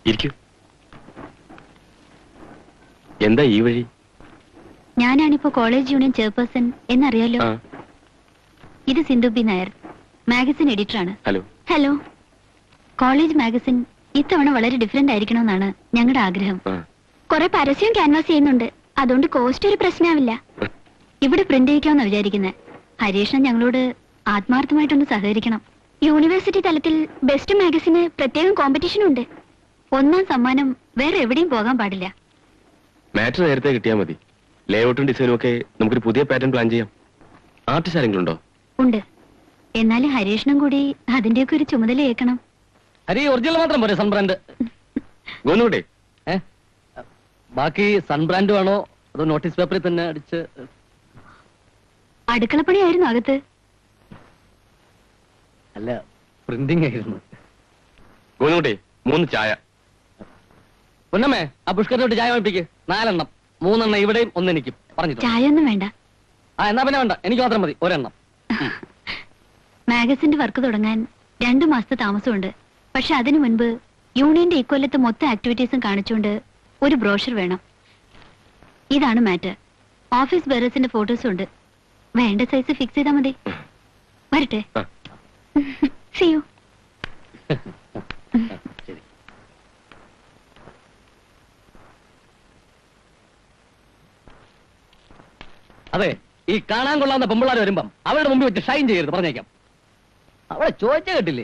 ഇരിക്കൂ എന്താ ഈ വഴി ഞാനാണിപ്പോ കോളേജ് യൂണിയൻ ചെയർപേഴ്സൺ എന്നറിയാലോ ആ ഇത് സിന്ധു ബി നായർ മാഗസിൻ എഡിറ്ററാണ് ഹലോ ഹലോ കോളേജ് മാഗസിൻ ഇത്തവണ വളരെ ഡിഫറെന്റ് ആയിരിക്കണമെന്നാണ് ഞങ്ങളുടെ ആഗ്രഹം ആ കുറെ പരസ്യം ക്യാൻവാസ് ചെയ്യുന്നുണ്ട് അതുകൊണ്ട് കോസ്റ്റ് ഒരു പ്രശ്നമാവില്ല ഇവിടെ പ്രിന്റ് ചെയ്യിക്കാമെന്നാ വിചാരിക്കുന്നത് ഹരീഷൻ ഞങ്ങളോട് ആത്മാർത്ഥമായിട്ടൊന്ന് സഹകരിക്കണം യൂണിവേഴ്സിറ്റി തലത്തിൽ ബെസ്റ്റ് മാഗസിന് പ്രത്യേകം കോമ്പറ്റീഷൻ ഉണ്ട് ഒന്നാം സമ്മാനം വേറെ എവിടെയും പോകാൻ പാടില്ല മാറ്റർ നേരത്തെ കിട്ടിയാൽ മതി ലേഔട്ടും ഡിസൈനും ഒക്കെ നമുക്കൊരു പുതിയ പാറ്റേൺ പ്ലാൻ ചെയ്യാം ആർട്ടിസ്റ്റ് ആരെങ്കിലും ഉണ്ടോ ഉണ്ട് എന്നാലും ഹരീഷനും കൂടി അതിന്റെയൊക്കെ ഒരു ചുമതല ഏൽക്കണം ഹരി ഒറിജിനൽ മാത്രം പോരെ സൺബ്രാൻഡ് ഗോന്നുകൂടെ ഏ ബാക്കി സൺബ്രാൻഡ് വേണോ അതോ നോട്ടീസ് പേപ്പറിൽ തന്നെ അടിച്ച് അടുക്കളപ്പണിയായിരുന്നു അകത്ത് അല്ല പ്രിന്റിംഗ് ആയിരുന്നു ഗോന്നുകൂടെ മൂന്ന് ചായ പൊന്നമ്മേ ആ പുഷ്കരനോട്ട് ചായ വാങ്ങിപ്പിക്ക് നാലെണ്ണം മൂന്നെണ്ണം ഇവിടെയും ഒന്നെനിക്കും പറഞ്ഞിട്ടുണ്ട് ചായ ഒന്നും വേണ്ട ആ എന്നാ പിന്നെ വേണ്ട എനിക്ക് മാത്രം മതി ഒരെണ്ണം മാഗസിന്റെ വർക്ക് തുടങ്ങാൻ രണ്ടു മാസത്തെ താമസമുണ്ട് പക്ഷെ അതിനു മുൻപ് യൂണിയന്റെ ഇക്കൊല്ലത്തെ മൊത്തം ആക്ടിവിറ്റീസും കാണിച്ചുകൊണ്ട് ഒരു ബ്രോഷർ വേണം ഇതാണ് മാറ്റർ ഓഫീസ് ബെറേഴ്സിന്റെ ഫോട്ടോസും ഉണ്ട് വേണ്ട സൈസ് ഫിക്സ് ചെയ്താൽ മതി വരട്ടെ ആ. സി യു ശരി അതെ ഈ കാണാൻ കൊള്ളാവുന്ന പെമ്പിള്ളാർ വരുമ്പം അവരുടെ മുമ്പിൽ വെച്ച് ഷൈൻ ചെയ്യരുത് പറഞ്ഞേക്കാം അവളെ ചോദിച്ച കേട്ടില്ലേ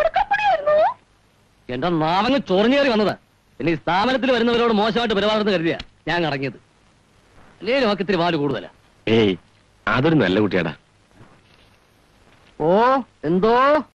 എന്റെ നാവങ്ങ് ചൊറിഞ്ഞേറി വന്നതാ പിന്നെ ഈ സ്ഥാപനത്തിൽ വരുന്നവരോട് മോശമായിട്ട് പെരുമാറുന്ന കരുതിയാ ഞാൻ ഇറങ്ങിയത് അല്ലേ നമുക്ക് ഇത്തിരി പാല് കൂടുതലാ ഏയ് അതൊരു നല്ല കുട്ടിയാടാ ഓ എന്തോ